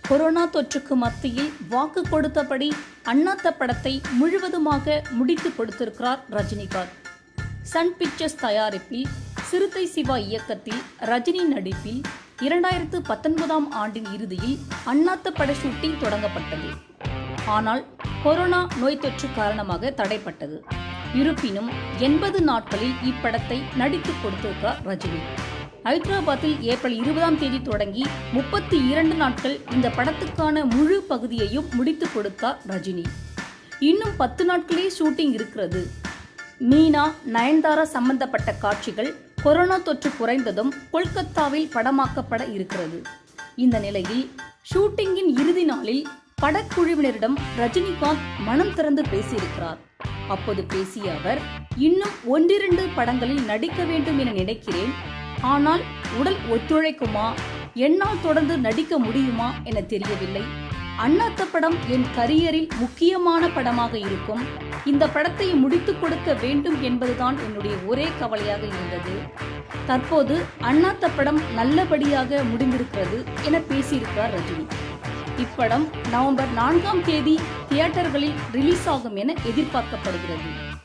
corona தொற்றுக்கு மத்தியில் வாக்கு கொடுத்தபடி அண்ணாத்த படத்தை முழுவதுமாக முடித்து கொடுத்திருக்கிறார் ரஜினிகாந்த் சன் பிக்சர்ஸ் தயாரிப்பில் சிறுத்தை சிவா இயக்கத்தில் ரஜினி நடிப்பில் இரண்டாயிரத்து பத்தொன்பதாம் ஆண்டின் இறுதியில் அண்ணாத்த பட ஷூட்டிங் தொடங்கப்பட்டது ஆனால் கொரோனா நோய் தொற்று காரணமாக தடைப்பட்டது இருப்பினும் எண்பது நாட்களில் இப்படத்தை நடித்து கொடுத்திருக்கார் ரஜினி ஹைதராபாத்தில் ஏப்ரல் இருபதாம் தேதி தொடங்கி முப்பத்தி இரண்டு நாட்கள் இந்த படத்துக்கான முழு பகுதியையும் முடித்து கொடுத்தார் ரஜினி இன்னும் பத்து நாட்களே ஷூட்டிங் இருக்கிறது மீனா நயன்தாரா சம்பந்தப்பட்ட காட்சிகள் கொரோனா தொற்று குறைந்ததும் கொல்கத்தாவில் படமாக்கப்பட இருக்கிறது இந்த நிலையில் ஷூட்டிங்கின் இறுதி நாளில் படக்குழுவினரிடம் ரஜினிகாந்த் மனம் திறந்து பேசியிருக்கிறார் அப்போது பேசிய அவர் இன்னும் ஒன்றிரண்டு படங்களில் நடிக்க வேண்டும் என நினைக்கிறேன் ஆனால் உடல் ஒத்துழைக்குமா என்னால் தொடர்ந்து நடிக்க முடியுமா என தெரியவில்லை அண்ணாத்த படம் என் கரியரில் முக்கியமான படமாக இருக்கும் இந்த படத்தை முடித்துக் கொடுக்க வேண்டும் என்பதுதான் என்னுடைய ஒரே கவலையாக இருந்தது தற்போது அண்ணாத்த படம் நல்லபடியாக முடிந்திருக்கிறது என பேசியிருக்கிறார் ரஜினி இப்படம் நவம்பர் நான்காம் தேதி தியேட்டர்களில் ரிலீஸ் ஆகும் என எதிர்பார்க்கப்படுகிறது